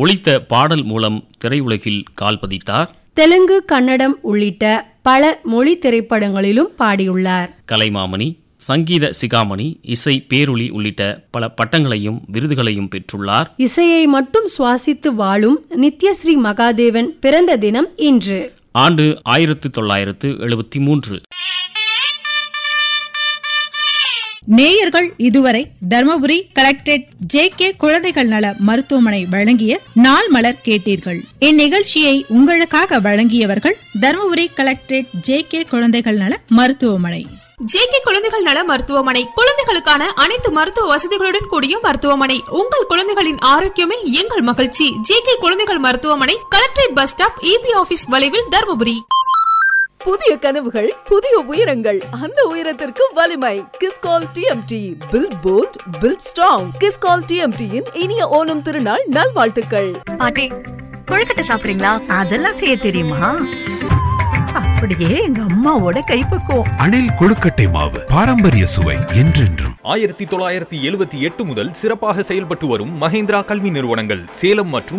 ஒலித்த பாடல் மூலம் திரையுலகில் கால் பதித்தார் தெலுங்கு கன்னடம் உள்ளிட்ட பல மொழி திரைப்படங்களிலும் பாடியுள்ளார் கலைமாமணி சங்கீத சிகாமணி இசை பேரொளி உள்ளிட்ட பல பட்டங்களையும் விருதுகளையும் பெற்றுள்ளார் இசையை மட்டும் சுவாசித்து வாழும் நித்யஸ்ரீ மகாதேவன் பிறந்த தினம் இன்று ஆண்டு ஆயிரத்து தொள்ளாயிரத்து எழுபத்தி மூன்று நேயர்கள் இதுவரை தர்மபுரி கலெக்டரேட் ஜே கே குழந்தைகள் நல மருத்துவமனை வழங்கிய நாள் மலர் கேட்டீர்கள் இந்நிகழ்ச்சியை உங்களுக்காக வழங்கியவர்கள் தர்மபுரி கலெக்டரேட் ஜே கே குழந்தைகள் நல மருத்துவமனை ஜேகே குழந்தைகள் நல மருத்துவமனை குழந்தைகளுக்கான அனைத்து மருத்துவ வசதிகளுடன் கூடிய மருத்துவமனை உங்கள் குழந்தைகளின் ஆரோக்கியமே எங்கள் மகிழ்ச்சி ஜேகே குழந்தைகள் மருத்துவமனை collectorate bus stop EB office வளைவில் தர்மபுரி புதிய கனவுகள் புதிய உயரங்கள் அந்த உயரத்திற்கு வலிமை Kiscol TMT build bold build strong Kiscol டிஎம்டியின் இனிய ஓணம் திருநாள் நல்வாழ்த்துக்கள் பாட்டி கொழுக்கட்டை சாப்பிடுறீங்களா அதெல்லாம் செய்ய தெரியுமா அப்படியே எங்க அம்மாவோட கைப்பக்குவம் அணில் கொழுக்கட்டை மாவு பாரம்பரிய சுவை என்றென்றும் ஆயிரத்தி தொள்ளாயிரத்தி எழுபத்தி எட்டு முதல் சிறப்பாக செயல்பட்டு வரும் மகேந்திரா கல்வி நிறுவனங்கள் சேலம் மற்றும்